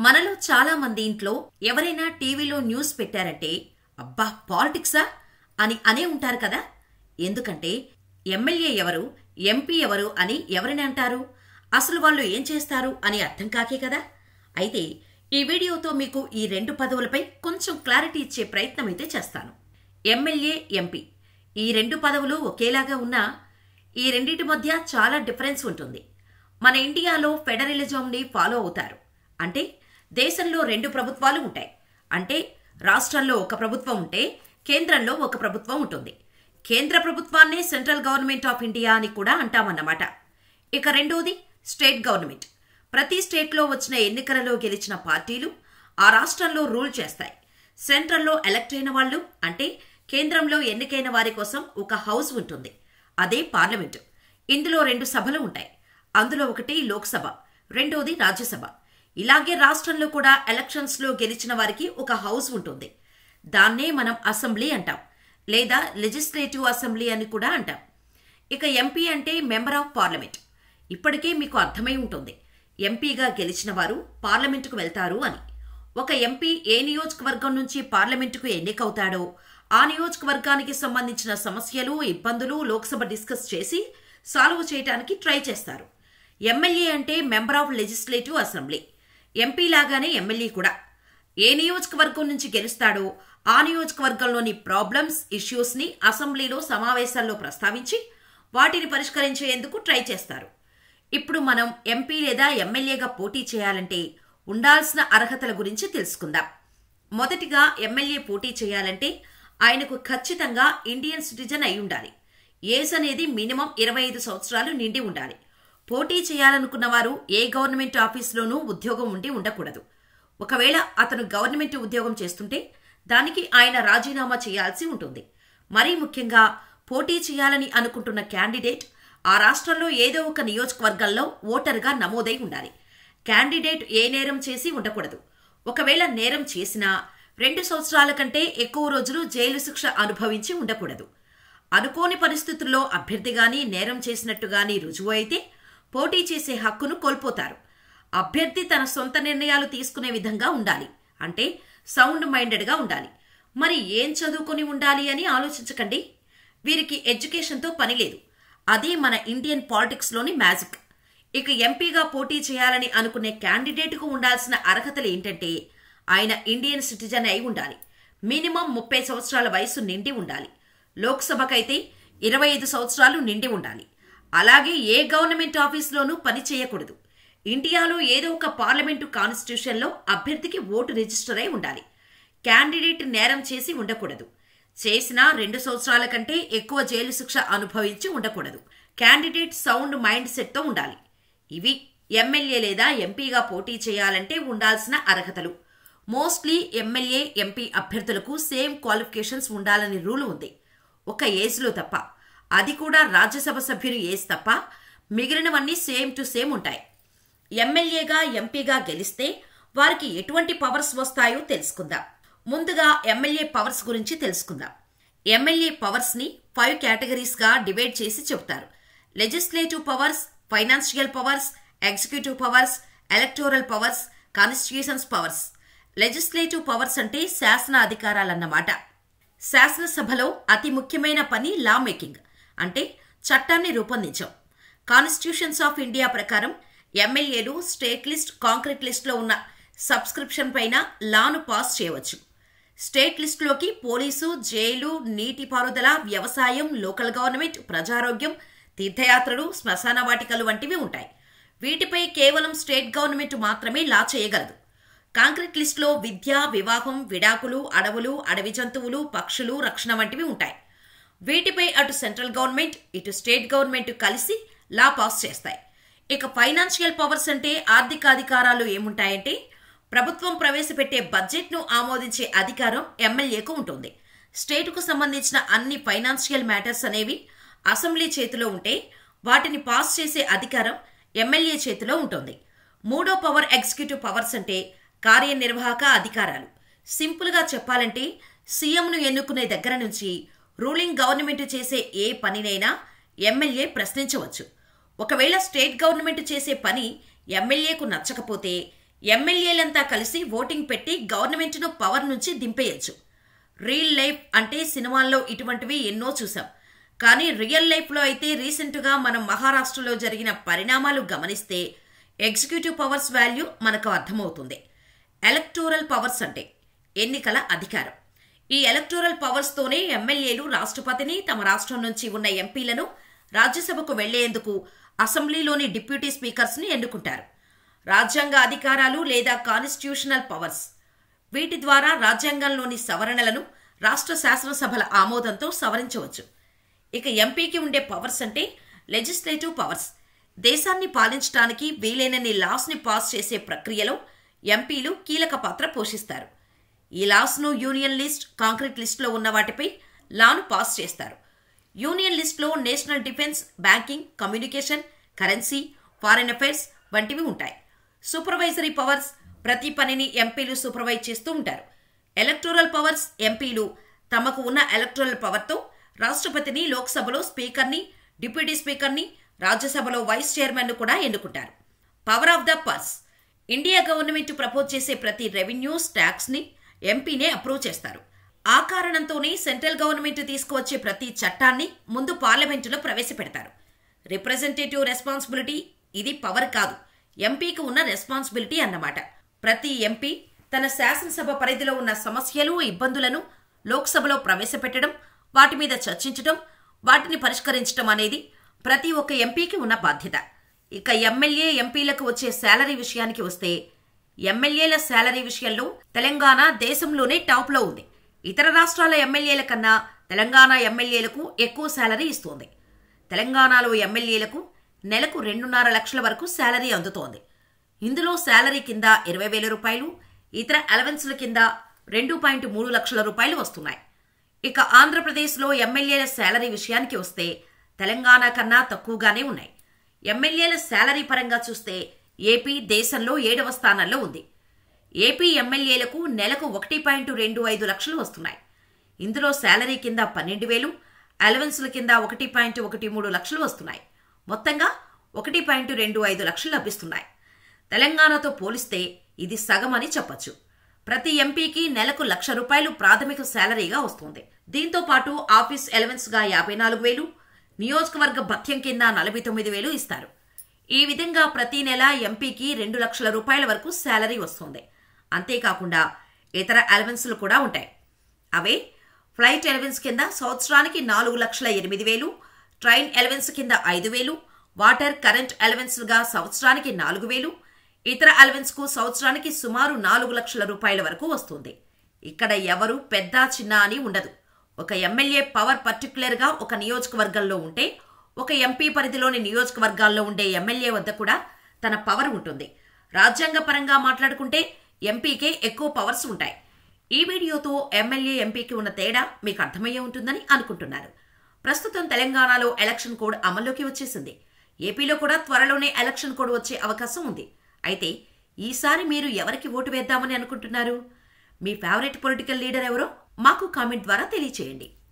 మనలో చాలా మంది ఇంట్లో ఎవరైనా టీవీలో న్యూస్ పెట్టారంటే అబ్బా పాలిటిక్సా అని అనే ఉంటారు కదా ఎందుకంటే ఎమ్మెల్యే ఎవరు ఎంపీ ఎవరు అని ఎవరిని అంటారు అసలు వాళ్ళు ఏం చేస్తారు అని అర్థం కాకే కదా అయితే ఈ వీడియోతో మీకు ఈ రెండు పదవులపై కొంచెం క్లారిటీ ఇచ్చే ప్రయత్నం అయితే చేస్తాను ఎమ్మెల్యే ఎంపీ ఈ రెండు పదవులు ఒకేలాగా ఉన్నా ఈ రెండింటి మధ్య చాలా డిఫరెన్స్ ఉంటుంది మన ఇండియాలో ఫెడరలిజంని ఫాలో అవుతారు అంటే దేశంలో రెండు ప్రభుత్వాలు ఉంటాయి అంటే రాష్ట్రంలో ఒక ప్రభుత్వం ఉంటే కేంద్రంలో ఒక ప్రభుత్వం ఉంటుంది కేంద్ర ప్రభుత్వాన్నే సెంట్రల్ గవర్నమెంట్ ఆఫ్ ఇండియా అని కూడా అంటామన్నమాట ఇక రెండోది స్టేట్ గవర్నమెంట్ ప్రతి స్టేట్లో వచ్చిన ఎన్నికలలో గెలిచిన పార్టీలు ఆ రాష్ట్రంలో రూల్ చేస్తాయి సెంట్రల్లో ఎలక్ట్ అయిన వాళ్ళు అంటే కేంద్రంలో ఎన్నికైన వారి కోసం ఒక హౌస్ ఉంటుంది అదే పార్లమెంటు ఇందులో రెండు సభలు ఉంటాయి అందులో ఒకటి లోక్సభ రెండోది రాజ్యసభ ఇలాగే రాష్ట్రంలో కూడా ఎలక్షన్స్ లో గెలిచిన వారికి ఒక హౌస్ ఉంటుంది దాన్నే మనం అసెంబ్లీ అంటాం లేదా లెజిస్లేటివ్ అసెంబ్లీ అని కూడా అంటాం ఇక ఎంపీ అంటే మెంబర్ ఆఫ్ పార్లమెంట్ ఇప్పటికే మీకు అర్థమై ఉంటుంది ఎంపీగా గెలిచిన వారు పార్లమెంటుకు వెళ్తారు అని ఒక ఎంపీ ఏ నియోజకవర్గం నుంచి పార్లమెంటుకు ఎన్నికవుతాడో ఆ నియోజకవర్గానికి సంబంధించిన సమస్యలు ఇబ్బందులు లోక్సభ డిస్కస్ చేసి సాల్వ్ చేయడానికి ట్రై చేస్తారు ఎమ్మెల్యే అంటే member of legislative assembly MP లాగానే ఎమ్మెల్యే కూడా ఏ నియోజకవర్గం నుంచి గెలుస్తాడో ఆ నియోజకవర్గంలోని ప్రాబ్లమ్స్ ఇష్యూస్ ని అసెంబ్లీలో సమావేశాల్లో ప్రస్తావించి వాటిని పరిష్కరించేందుకు ట్రై చేస్తారు ఇప్పుడు మనం ఎంపీ లేదా ఎమ్మెల్యేగా పోటీ చేయాలంటే ఉండాల్సిన అర్హతల గురించి తెలుసుకుందాం మొదటిగా ఎమ్మెల్యే పోటీ చేయాలంటే ఆయనకు ఖచ్చితంగా ఇండియన్ సిటిజన్ అయి ఉండాలి ఏజ్ అనేది మినిమం ఇరవై ఐదు సంవత్సరాలు నిండి ఉండాలి పోటీ చేయాలనుకున్న వారు ఏ గవర్నమెంట్ ఆఫీస్లోనూ ఉద్యోగం ఉండి ఉండకూడదు ఒకవేళ అతను గవర్నమెంట్ ఉద్యోగం చేస్తుంటే దానికి ఆయన రాజీనామా చేయాల్సి ఉంటుంది మరీ ముఖ్యంగా పోటీ చేయాలని అనుకుంటున్న క్యాండిడేట్ ఆ రాష్ట్రంలో ఏదో ఒక నియోజకవర్గంలో ఓటరుగా నమోదై ఉండాలి క్యాండిడేట్ ఏ నేరం చేసి ఉండకూడదు ఒకవేళ నేరం చేసినా రెండు సంవత్సరాల కంటే ఎక్కువ రోజులు జైలు శిక్ష అనుభవించి ఉండకూడదు అనుకోని పరిస్థితుల్లో అభ్యర్థి గాని నేరం చేసినట్టు గాని రుజువు అయితే పోటీ చేసే హక్కును కోల్పోతారు అభ్యర్థి తన సొంత నిర్ణయాలు తీసుకునే విధంగా ఉండాలి అంటే సౌండ్ మైండెడ్గా ఉండాలి మరి ఏం చదువుకొని ఉండాలి అని ఆలోచించకండి వీరికి ఎడ్యుకేషన్తో పని లేదు అది మన ఇండియన్ పాలిటిక్స్లోని మ్యాజిక్ ఇక ఎంపీగా పోటీ చేయాలని అనుకునే క్యాండిడేట్కు ఉండాల్సిన అర్హతలు ఏంటంటే ఆయన ఇండియన్ సిటిజన్ అయి ఉండాలి మినిమం ముప్పై సంవత్సరాల వయసు నిండి ఉండాలి లోక్సభకైతే ఇరవై ఐదు సంవత్సరాలు నిండి ఉండాలి అలాగే ఏ గవర్నమెంట్ ఆఫీస్లోనూ పని చేయకూడదు ఇండియాలో ఏదో ఒక పార్లమెంటు కాన్స్టిట్యూషన్లో అభ్యర్థికి ఓటు రిజిస్టర్ అయి ఉండాలి క్యాండిడేట్ నేరం చేసి ఉండకూడదు చేసినా రెండు సంవత్సరాల కంటే ఎక్కువ జైలు శిక్ష అనుభవించి ఉండకూడదు క్యాండిడేట్ సౌండ్ మైండ్ సెట్తో ఉండాలి ఇవి ఎమ్మెల్యే లేదా ఎంపీగా పోటీ చేయాలంటే ఉండాల్సిన అర్హతలు మోస్ట్లీ ఎమ్మెల్యే ఎంపీ అభ్యర్థులకు సేమ్ క్వాలిఫికేషన్స్ ఉండాలని రూల్ ఉంది ఒక ఏజ్లో తప్ప అది కూడా రాజ్యసభ సభ్యుని ఏజ్ తప్ప మిగిలినవన్నీ సేమ్ టు సేమ్ ఉంటాయి ఎమ్మెల్యేగా ఎంపీగా గెలిస్తే వారికి ఎటువంటి పవర్స్ వస్తాయో తెలుసుకుందాం ముందుగా ఎమ్మెల్యే పవర్స్ గురించి తెలుసుకుందాం ఎమ్మెల్యే పవర్స్ ని ఫైవ్ కేటగిరీస్ గా డివైడ్ చేసి చెబుతారు legislative powers financial powers executive powers electoral powers constitutions powers legislative powers అంటే శాసన అధికారాలన్నమాట శాసనసభలో అతి ముఖ్యమైన పని లా మేకింగ్ అంటే చట్టాన్ని రూపొందించం కాన్స్టిట్యూషన్స్ ఆఫ్ ఇండియా ప్రకారం ఎమ్మెల్యేలు స్టేట్ లిస్ట్ కాంక్రీట్ లిస్ట్లో ఉన్న సబ్స్క్రిప్షన్ పైన లాను పాస్ చేయవచ్చు స్టేట్ లిస్టులోకి పోలీసు జైలు నీటిపారుదల వ్యవసాయం లోకల్ గవర్నమెంట్ ప్రజారోగ్యం తీర్థయాత్రలు శ్మశాన వాటికలు వంటివి ఉంటాయి వీటిపై కేవలం స్టేట్ గవర్నమెంట్ మాత్రమే లా చేయగలదు కాంక్రీట్ లిస్టులో విద్య వివాహం విడాకులు అడవులు అడవి జంతువులు పక్షులు రక్షణ వంటివి ఉంటాయి వీటిపై అటు సెంట్రల్ గవర్నమెంట్ ఇటు స్టేట్ గవర్నమెంట్ కలిసి లా పాస్ చేస్తాయి ఇక ఫైనాన్షియల్ పవర్స్ అంటే ఆర్థిక అధికారాలు ఏముంటాయంటే ప్రభుత్వం ప్రవేశపెట్టే బడ్జెట్ను ఆమోదించే అధికారం ఎమ్మెల్యేకు ఉంటుంది స్టేటుకు సంబంధించిన అన్ని ఫైనాన్షియల్ మ్యాటర్స్ అనేవి అసెంబ్లీ చేతిలో ఉంటే వాటిని పాస్ చేసే అధికారం ఎమ్మెల్యే చేతిలో ఉంటుంది మూడో పవర్ ఎగ్జిక్యూటివ్ పవర్స్ అంటే కార్యనిర్వాహక అధికారాలు సింపుల్గా చెప్పాలంటే సీఎంను ఎన్నుకునే దగ్గర నుంచి రూలింగ్ గవర్నమెంట్ చేసే ఏ పనినైనా ఎమ్మెల్యే ప్రశ్నించవచ్చు ఒకవేళ స్టేట్ గవర్నమెంట్ చేసే పని ఎమ్మెల్యేకు నచ్చకపోతే ఎమ్మెల్యేలంతా కలిసి ఓటింగ్ పెట్టి గవర్నమెంట్ను పవర్ నుంచి దింపేయచ్చు రియల్ లైఫ్ అంటే సినిమాల్లో ఇటువంటివి ఎన్నో చూసాం కానీ రియల్ లైఫ్లో అయితే రీసెంట్గా మనం మహారాష్ట్రలో జరిగిన పరిణామాలు గమనిస్తే ఎగ్జిక్యూటివ్ పవర్స్ వాల్యూ మనకు అర్థమవుతుంది ఎలక్టోరల్ పవర్స్ అంటే ఎన్నికల అధికారం ఈ ఎలక్టోరల్ పవర్స్తోనే ఎమ్మెల్యేలు రాష్ట్రపతిని తమ రాష్ట్రం నుంచి ఉన్న ఎంపీలను రాజ్యసభకు వెళ్లేందుకు అసెంబ్లీలోని డిప్యూటీ స్పీకర్స్ని ఎన్నుకుంటారు రాజ్యాంగ అధికారాలు లేదా కాన్స్టిట్యూషనల్ పవర్స్ వీటి ద్వారా రాజ్యాంగంలోని సవరణలను రాష్ట్ర శాసనసభల ఆమోదంతో సవరించవచ్చు ఇక ఎంపీకి ఉండే పవర్స్ అంటే లెజిస్లేటివ్ పవర్స్ దేశాన్ని పాలించడానికి వీలైనన్ని లాస్ని పాస్ చేసే ప్రక్రియలో ఎంపీలు కీలక పాత్ర పోషిస్తారు ఈ లాస్ను యూనియన్ లిస్ట్ కాంక్రీట్ లిస్టులో ఉన్న వాటిపై లాను పాస్ చేస్తారు యూనియన్ లిస్టులో national defence banking communication currency foreign affairs వంటివి ఉంటాయి సూపర్వైజరీ పవర్స్ ప్రతి పనిని ఎంపీలు సూపర్వైజ్ చేస్తూ ఉంటారు ఎలక్టోరల్ పవర్స్ ఎంపీలు తమకు ఉన్న ఎలక్టోరల్ పవర్తో రాష్ట్రపతిని లోక్సభలో స్పీకర్ని డిప్యూటీ స్పీకర్ని రాజ్యసభలో వైస్ చైర్మన్ను కూడా ఎన్నుకుంటారు power of the purse India government propose చేసే ప్రతి రెవెన్యూస్ ట్యాక్స్ని ఎంపీనే అప్రూవ్ చేస్తారు ఆ కారణంతోనే సెంట్రల్ గవర్నమెంట్ తీసుకువచ్చే ప్రతి చట్టాన్ని ముందు పార్లమెంటులో ప్రవేశపెడతారు రిప్రజెంటేటివ్ రెస్పాన్సిబిలిటీ ఇది పవర్ కాదు ఎంపీకి ఉన్న రెస్పాన్సిబిలిటీ అన్నమాట ప్రతి ఎంపీ తన శాసనసభ పరిధిలో ఉన్న సమస్యలు ఇబ్బందులను లోక్సభలో ప్రవేశపెట్టడం వాటి మీద చర్చించడం వాటిని పరిష్కరించడం అనేది ప్రతి ఒక్క ఎంపీకి ఉన్న బాధ్యత ఇక ఎమ్మెల్యే ఎంపీలకు వచ్చే శాలరీ విషయానికి వస్తే ఎమ్మెల్యేల శాలరీ విషయంలో తెలంగాణ దేశంలోనే టాప్లో ఉంది ఇతర రాష్ట్రాల ఎమ్మెల్యేల కన్నా తెలంగాణ ఎమ్మెల్యేలకు ఎక్కువ శాలరీ ఇస్తోంది తెలంగాణలో ఎమ్మెల్యేలకు నెలకు రెండున్నర లక్షల వరకు శాలరీ అందుతోంది ఇందులో శాలరీ కింద ఇరవై వేల రూపాయలు ఇతర అలవెన్స్ల కింద రెండు పాయింట్ మూడు లక్షల రూపాయలు వస్తున్నాయి ఇక ఆంధ్రప్రదేశ్లో ఎమ్మెల్యేల శాలరీ విషయానికి వస్తే తెలంగాణ కన్నా తక్కువగానే ఉన్నాయి ఎమ్మెల్యేల శాలరీ పరంగా చూస్తే ఏపీ దేశంలో ఏడవ స్థానంలో ఉంది ఏపీ ఎమ్మెల్యేలకు నెలకు ఒకటి పాయింట్ రెండు ఐదు లక్షలు వస్తున్నాయి ఇందులో శాలరీ కింద పన్నెండు వేలు అలవెన్స్ల కింద ఒకటి పాయింట్ ఒకటి మూడు లక్షలు వస్తున్నాయి మొత్తంగా ఒకటి పాయింట్ రెండు ఐదు లక్షలు లభిస్తున్నాయి తెలంగాణతో పోలిస్తే ఇది సగం అని చెప్పొచ్చు ప్రతి ఎంపీకి నెలకు లక్ష రూపాయలు ప్రాథమిక శాలరీగా వస్తుంది దీంతో పాటు ఆఫీస్ ఎలవెన్స్ గా యాభై నాలుగు వేలు నియోజకవర్గ భత్యం కింద నలభై తొమ్మిది వేలు ఇస్తారు ఈ విధంగా ప్రతి నెల ఎంపీకి రెండు లక్షల రూపాయల వరకు శాలరీ వస్తుంది అంతేకాకుండా ఇతర అలవెన్స్లు కూడా ఉంటాయి అవే ఫ్లైట్ ఎలవెన్స్ కింద సంవత్సరానికి నాలుగు లక్షల ఎనిమిది వేలు ట్రైన్ ఎలవెన్స్ కింద ఐదు వేలు వాటర్ కరెంట్ ఎలవెన్స్గా సంవత్సరానికి నాలుగు వేలు ఇతర అలవెన్స్కు సంవత్సరానికి సుమారు నాలుగు లక్షల రూపాయల వరకు వస్తుంది ఇక్కడ ఎవరు పెద్ద చిన్న అని ఉండదు ఒక ఎమ్మెల్యే పవర్ పర్టికులర్గా ఒక నియోజకవర్గంలో ఉంటే ఒక ఎంపీ పరిధిలోని నియోజకవర్గాల్లో ఉండే ఎమ్మెల్యే వద్ద కూడా తన పవర్ ఉంటుంది రాజ్యాంగపరంగా మాట్లాడుకుంటే ఎంపీకే ఎక్కువ పవర్స్ ఉంటాయి ఈ వీడియోతో ఎమ్మెల్యే ఎంపీకి ఉన్న తేడా మీకు అర్థమయ్యే ఉంటుందని అనుకుంటున్నారు ప్రస్తుతం తెలంగాణలో ఎలక్షన్ కోడ్ అమల్లోకి వచ్చేసింది ఏపీలో కూడా త్వరలోనే ఎలక్షన్ కోడ్ వచ్చే అవకాశం ఉంది అయితే ఈసారి మీరు ఎవరికి ఓటు వేద్దామని అనుకుంటున్నారు మీ ఫేవరెట్ పొలిటికల్ లీడర్ ఎవరో మాకు కామెంట్ ద్వారా తెలియచేయండి